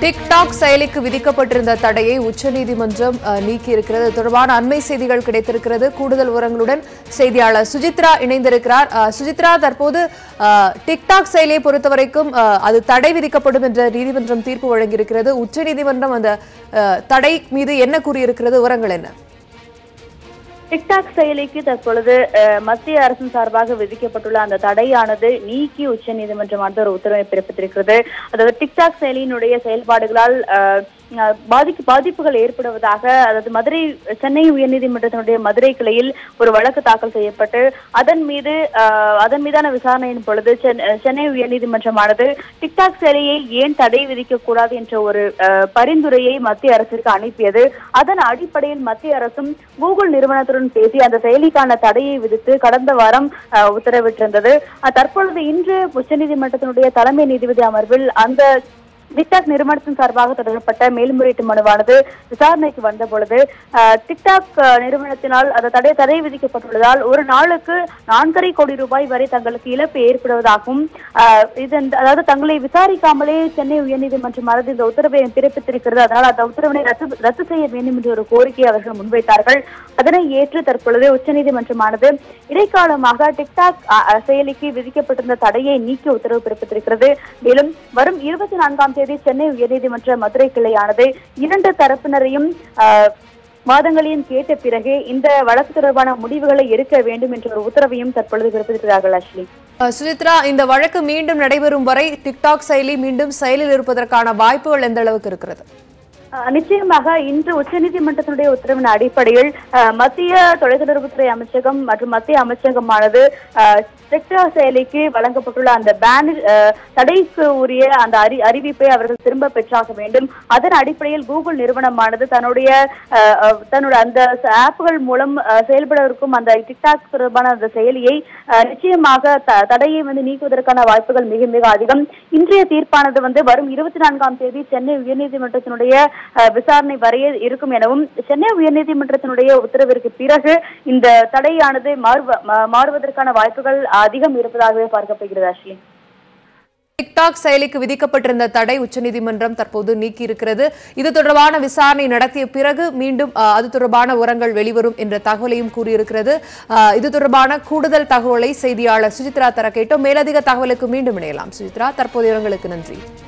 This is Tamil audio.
டிக்டாக் செயலிக்கு விதிக்கப்பட்டிருந்த தடையை உச்சநீதிமன்றம் அஹ், நீக்கியிருக்கிறது இது தொடர்பான அண்மை செய்திகள் கிடைத்திருக்கிறது கூடுதல் விவரங்களுடன் செய்தியாளர் சுஜித்ரா இணைந்திருக்கிறார் அஹ், சுஜித்ரா தற்போது அஹ், டிக்டாக் செயலியை பொறுத்தவரைக்கும் அஹ், அது தடை விதிக்கப்படும் என்ற நீதிமன்றம் தீர்ப்பு வழங்கியிருக்கிறது உச்சநீதிமன்றம் அந்த அஹ், தடை மீது என்ன கூறியிருக்கிறது விவரங்கள் என்ன டிக்டாக் செயலிக்கு தற்பொழுது அஹ், மத்திய அரசின் சார்பாக விதிக்கப்பட்டுள்ள அந்த தடையானது நீக்கி உச்சநீதிமன்றமானது ஒரு உத்தரவை பிறப்பித்திருக்கிறது அதாவது டிக்டாக் செயலியினுடைய செயல்பாடுகளால் அஹ், அஹ், பாதிக்கு பாதிப்புகள் ஏற்படுவதாக அதாவது மதுரை சென்னை உயர்நீதிமன்றத்தினுடைய மதுரை கிளையில் ஒரு வழக்கு தாக்கல் செய்யப்பட்டு அதன் மீது அஹ், அதன் மீதான விசாரணையின் பொழுது சென்னை- சென்னை உயர்நீதிமன்றமானது டிக்டாக் செயலியை ஏன் தடை விதிக்க கூடாது என்ற ஒரு அஹ், பரிந்துரையை மத்திய அரசிற்கு அனுப்பியது அதன் அடிப்படையில் மத்திய அரசும் கூகுள் நிறுவனத்துடன் பேசி அந்த செயலிக்கான தடையை விதித்து கடந்த வாரம் அஹ், உத்தரவிட்டிருந்தது அஹ், தற்பொழுது இன்று உச்சநீதிமன்றத்தினுடைய தலைமை நீதிபதி அமர்வில் அந்த டிக்டாக் நிறுவனத்தின் சார்பாக தொடரப்பட்ட மேல்முறையீட்டு மனுவானது விசாரணைக்கு வந்த பொழுது அஹ், டிக்டாக் அஹ், நிறுவனத்தினால் அந்த தடை தடை விதிக்கப்பட்டுள்ளதால் ஒரு நாளுக்கு நான்கரை கோடி ரூபாய் வரை தங்களுக்கு இழப்பு ஏற்படுவதாகவும் அஹ், இதன் அதாவது தங்களை விசாரிக்காமலே சென்னை உயர்நீதிமன்றமானது இந்த உத்தரவை பிறப்பித்திருக்கிறது அதனால் அந்த உத்தரவினை ரத்து ரத்து செய்ய வேண்டும் என்ற ஒரு கோரிக்கையை அவர்கள் முன்வைத்தார்கள் அதனை ஏற்று தற்பொழுது உச்சநீதிமன்றமானது இடைக்காலமாக டிக்டாக் அஹ், அஹ், செயலிக்கு விதிக்கப்பட்டிருந்த தடையை நீக்கி உத்தரவு பிறப்பித்திருக்கிறது மேலும் வரும் இருபத்தி நான்காம் தேதி சென்னை உயர்நீதிமன்ற மதுரை கிளையானது இரண்டு தரப்பினரையும் அஹ், வாதங்களையும் கேட்ட பிறகு இந்த வழக்கு தொடர்பான முடிவுகளை எடுக்க வேண்டும் என்ற ஒரு உத்தரவையும் தற்பொழுது பிறப்பித்திருக்கிறார்கள் அஸ்லி அஹ், சுஜித்ரா இந்த வழக்கு மீண்டும் நடைபெறும் வரை டிக்டாக் செயலி மீண்டும் செயலில் இருப்பதற்கான வாய்ப்புகள் எந்த அளவுக்கு இருக்கிறது அஹ் நிச்சயமாக இன்று உச்சநீதிமன்றத்தினுடைய உத்தரவின் அடிப்படையில் அஹ், மத்திய தொலைத்தொடர்புத்துறை அமைச்சகம் மற்றும் மத்திய அமைச்சகமானது அஹ், டிக்டாக் செயலிக்கு வழங்கப்பட்டுள்ள அந்த பேன் தடைக்கு உரிய அந்த அறி அறிவிப்பை அவர்கள் திரும்ப பெற்றாக வேண்டும் அதன் அடிப்படையில் கூகுள் நிறுவனமானது தன்னுடைய அஹ், அஹ், தன்னுடைய அந்த ஆப்புகள் மூலம் அஹ், செயல்படவிருக்கும் அந்த டிக்டாக் தொடர்பான அந்த செயலியை அஹ், நிச்சயமாக த- தடையை வந்து நீக்குவதற்கான வாய்ப்புகள் மிக மிக அதிகம் இன்றைய தீர்ப்பானது வந்து வரும் இருபத்தி நான்காம் தேதி சென்னை உயர்நீதிமன்றத்தினுடைய அஹ், விசாரணை வரைய இருக்கும் எனவும் சென்னை உயர்நீதிமன்றத்தினுடைய உத்தரவிற்கு பிறகு இந்த தடையானது மாறுவ- மா- மாறுவதற்கான வாய்ப்புகள் அதிகம் இருப்பதாகவே பார்க்கப்படுகிறது அஸ்லி டிக்டாக் செயலிக்கு விதிக்கப்பட்டிருந்த தடை உச்சநீதிமன்றம் தற்போது நீக்கியிருக்கிறது இது தொடர்பான விசாரணை நடத்திய பிறகு மீண்டும் அஹ், அது தொடர்பான விவரங்கள் வெளிவரும் என்ற தகவலையும் கூறியிருக்கிறது அஹ், இது தொடர்பான கூடுதல் தகவலை செய்தியாளர் சுஜித்ரா தர கேட்டோம் மேலதிக தகவலுக்கு மீண்டும் இணையலாம் சுஜித்ரா தற்போதைய விவரங்களுக்கு நன்றி